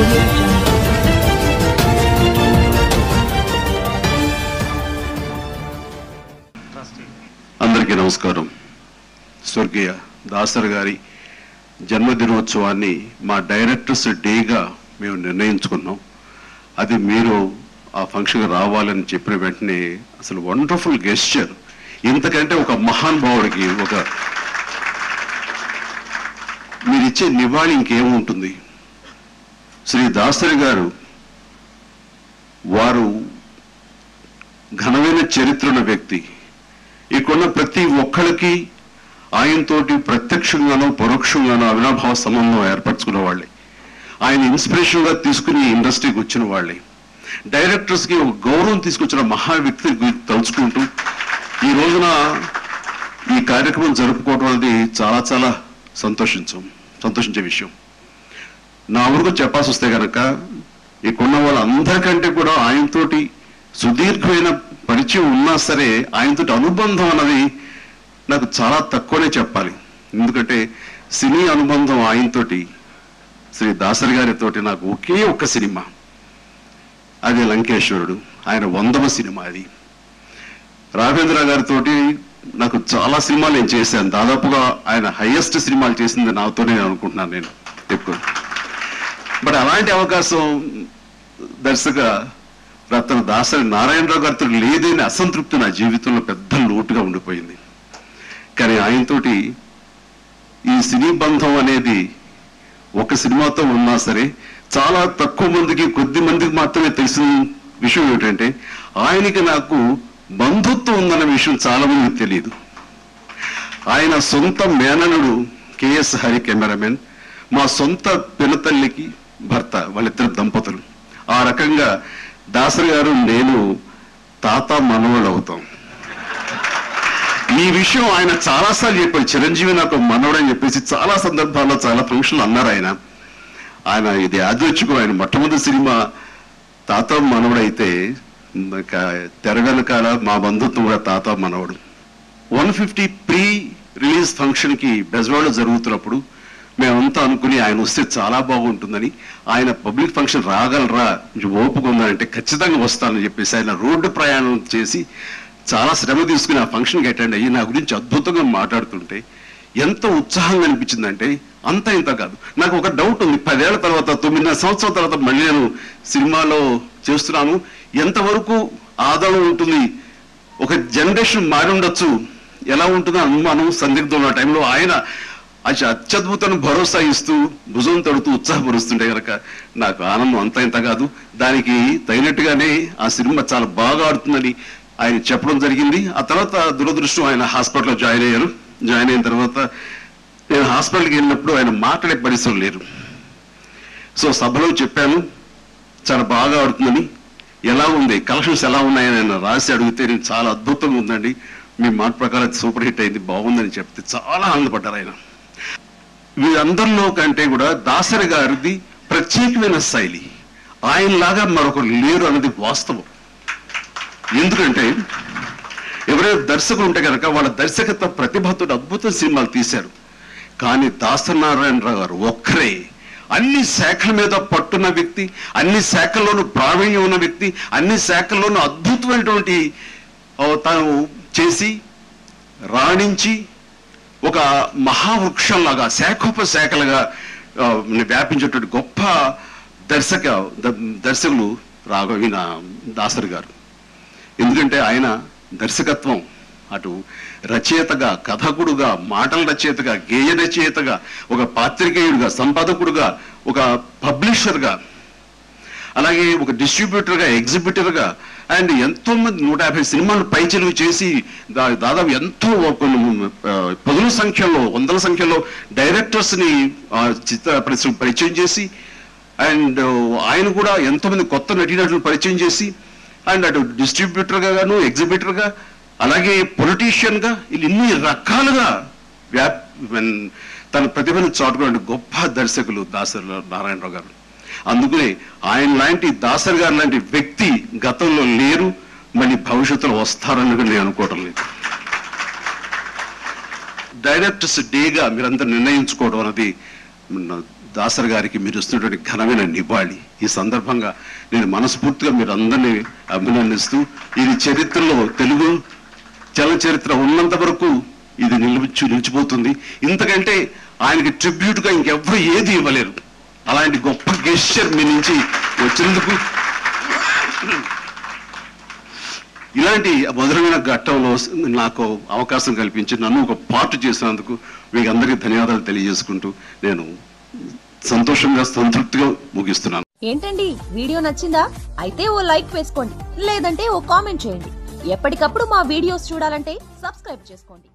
audio jungle. అందరికీ నమస్కారం స్వర్గీయ దాసర్ గారి జన్మదినోత్సవాన్ని మా డైరెక్టర్స్ డేగా మేము నిర్ణయించుకున్నాం అది మీరు ఆ ఫంక్షన్కి రావాలని చెప్పిన వెంటనే అసలు వండర్ఫుల్ గెస్చర్ ఇంతకంటే ఒక మహానుభావుడికి ఒక మీరు ఇచ్చే నివాళి ఇంకేముంటుంది శ్రీ దాసరి గారు వారు ఘనమైన చరిత్ర ఉన్న వ్యక్తి ఇక్కడున్న ప్రతి ఒక్కరికి ఆయనతోటి ప్రత్యక్షంగానో పరోక్షంగానో అవినాభావ సంబంధం ఏర్పరచుకున్న వాళ్ళే ఆయన ఇన్స్పిరేషన్ గా తీసుకుని ఇండస్ట్రీకి వచ్చిన వాళ్ళే డైరెక్టర్స్ కి ఒక గౌరవం తీసుకొచ్చిన మహా వ్యక్తి గురించి తలుచుకుంటూ ఈ రోజున ఈ కార్యక్రమం జరుపుకోవడం అనేది చాలా చాలా సంతోషించాం సంతోషించే విషయం నా వరకు చెప్పాల్సి వస్తే కనుక ఇక్కడున్న వాళ్ళందరికంటే కూడా ఆయనతోటి సుదీర్ఘమైన పరిచయం ఉన్నా సరే ఆయనతోటి అనుబంధం అన్నది నాకు చాలా తక్కువనే చెప్పాలి ఎందుకంటే సినీ అనుబంధం ఆయనతోటి శ్రీ దాసరి గారితోటి నాకు ఒకే ఒక్క సినిమా అది లంకేశ్వరుడు ఆయన వందవ సినిమా అది రాఘవేంద్ర గారితో నాకు చాలా సినిమాలు నేను చేశాను దాదాపుగా ఆయన హైయెస్ట్ సినిమాలు చేసింది నాతోనే అనుకుంటున్నాను నేను ఎక్కువ బట్ అలాంటి అవకాశం దర్శక రత్న దాసరి నారాయణరావు గారితో లేదని అసంతృప్తి నా జీవితంలో పెద్ద లోటుగా ఉండిపోయింది కానీ ఆయనతోటి ఈ సినీ బంధం అనేది ఒక సినిమాతో ఉన్నా సరే చాలా తక్కువ మందికి కొద్ది మందికి మాత్రమే తెలిసిన విషయం ఏమిటంటే ఆయనకి నాకు బంధుత్వం ఉందన్న విషయం చాలా మందికి తెలియదు ఆయన సొంత మేననుడు కెఎస్ హరి కెమెరామెన్ మా సొంత పినతల్లికి భర్త వాళ్ళిద్దరు దంపతులు ఆ రకంగా దాసరి గారు నేను తాత మనవడు అవుతాం ఈ విషయం ఆయన చాలాసార్లు చెప్పారు చిరంజీవి నాకు మనవడు అని చెప్పేసి చాలా సందర్భాల్లో చాలా ఫంక్షన్లు అన్నారు ఆయన ఆయన ఇది యాదృచ్ఛికం ఆయన మొట్టమొదటి సినిమా తాత మనవడైతే ఇంకా తెర వెనకాల మా బంధుత్వం కూడా తాత మనవడు one fifty pre release function కి బెజవాడలో జరుగుతున్నప్పుడు మేమంతా అనుకుని ఆయన వస్తే చాలా బాగుంటుందని ఆయన పబ్లిక్ ఫంక్షన్ రాగలరా కొంచెం ఓపిక ఉందంటే ఖచ్చితంగా వస్తానని చెప్పేసి ఆయన రోడ్డు ప్రయాణం చేసి చాలా శ్రమ తీసుకుని ఆ ఫంక్షన్కి అటెండ్ అయ్యి నా గురించి అద్భుతంగా మాట్లాడుతుంటే ఎంత ఉత్సాహంగా అనిపించిందంటే అంత ఇంత కాదు నాకు ఒక డౌట్ ఉంది పదేళ్ల తర్వాత తొమ్మిదిన్నర సంవత్సరాల తర్వాత మళ్ళీ నేను సినిమాలో చేస్తున్నాను ఎంతవరకు ఆదరణ ఉంటుంది ఒక జనరేషన్ మారి ఉండొచ్చు ఎలా ఉంటుందో అనుమానం సందిగ్ధం ఉన్న టైంలో ఆయన అతి అత్యద్భుతమైన భరోసా ఇస్తూ భుజం తడుతూ ఉత్సాహపరుస్తుంటే కనుక నాకు ఆనందం అంత ఇంత కాదు దానికి తగినట్టుగానే ఆ సినిమా చాలా బాగా ఆడుతుందని ఆయన చెప్పడం జరిగింది ఆ తర్వాత దురదృష్టం ఆయన హాస్పిటల్లో జాయిన్ అయ్యారు జాయిన్ అయిన తర్వాత నేను హాస్పిటల్కి వెళ్ళినప్పుడు ఆయన మాట్లాడే పరిస్థితులు లేరు సో సభలో చెప్పాను చాలా బాగా ఆడుతుందని ఎలా ఉంది కలెక్షన్స్ ఎలా ఉన్నాయని ఆయన రాసి అడిగితే నేను చాలా అద్భుతంగా ఉందండి మీ మాట ప్రకారం సూపర్ హిట్ అయింది బాగుందని చెప్తే చాలా ఆనందపడ్డారు ఆయన వీరందరిలో కంటే కూడా దాసరి గారిది ప్రత్యేకమైన శైలి ఆయనలాగా మరొకరు లేరు అన్నది వాస్తవం ఎందుకంటే ఎవరైనా దర్శకులు ఉంటే కనుక వాళ్ళ దర్శకత్వ ప్రతిభతో అద్భుత సినిమాలు తీశారు కానీ దాసనారాయణరావు గారు ఒక్కరే అన్ని శాఖల మీద పట్టున్న వ్యక్తి అన్ని శాఖల్లోనూ ప్రావీణ్యం ఉన్న వ్యక్తి అన్ని శాఖల్లోనూ అద్భుతమైనటువంటి ఆ, తాను చేసి రాణించి ఒక మహావృక్షంలాగా శాఖోపశాఖలుగా ఆ, వ్యాపించేటువంటి గొప్ప దర్శక ద- దర్శకులు రాఘవీన దాసరి గారు ఎందుకంటే ఆయన దర్శకత్వం అటు రచయితగా కథకుడుగా మాటల రచయితగా గేయ రచయితగా ఒక పాత్రికేయుడిగా సంపాదకుడుగా ఒక పబ్లిషర్గా అలాగే ఒక డిస్ట్రిబ్యూటర్గా ఎగ్జిబిటర్గా అండ్ ఎంతో మంది నూట యాభై సినిమాలు పైచెలుగు చేసి దా- దాదాపు ఎంతో కొన్ని ఆ, పదుల సంఖ్యలో వందల సంఖ్యలో డైరెక్టర్స్ని ఆ, చిత్ర పరిశ్రమ పరిచయం చేసి అండ్ ఆయన కూడా ఎంతో మంది కొత్త నటీనటులను పరిచయం చేసి అండ్ అటు డిస్ట్రిబ్యూటర్గా గాను ఎగ్జిబిటర్గా అలాగే పొలిటీషియన్గా వీళ్ళు ఇన్ని రకాలుగా వ్యాప్ when- తన ప్రతిభను చాటుకున్న గొప్ప దర్శకులు దాసరి నారాయణరావు గారు అందుకనే ఆయన లాంటి దాసరి గారు లాంటి వ్యక్తి గతంలో లేరు మళ్ళీ భవిష్యత్తులో వస్తారని కూడా నేను అనుకోవడం లేదు డైరెక్టర్స్ డేగా మీరందరూ నిర్ణయించుకోవడం అనేది న- దాసర్ గారికి మీరు ఇస్తున్నటువంటి ఘనమైన నివాళి ఈ సందర్భంగా నేను మనస్ఫూర్తిగా మీరు అందరినీ అభినందిస్తూ ఇది చరిత్రలో తెలుగు చలచరిత్ర ఉన్నంత వరకు ఇది నిలిచి నిలిచిపోతుంది ఇంతకంటే ఆయనకి ట్రిబ్యూట్ గా ఇంకెవ్వరు ఏది ఇవ్వలేరు అలాంటి గొప్ప గెస్చర్ మీ నుంచి వచ్చినందుకు ఇలాంటి మధురమైన ఘట్టంలో నాకు అవకాశం కల్పించి నన్ను ఒక పార్ట్ చేసినందుకు మీకు అందరికీ ధన్యవాదాలు తెలియజేసుకుంటూ నేను సంతోషంగా సంతృప్తిగా ముగిస్తున్నాను ఏంటండి వీడియో నచ్చిందా అయితే ఓ లైక్ వేసుకోండి లేదంటే ఓ కామెంట్ చేయండి ఎప్పటికప్పుడు మా వీడియోస్ చూడాలంటే సబ్స్క్రైబ్ చేసుకోండి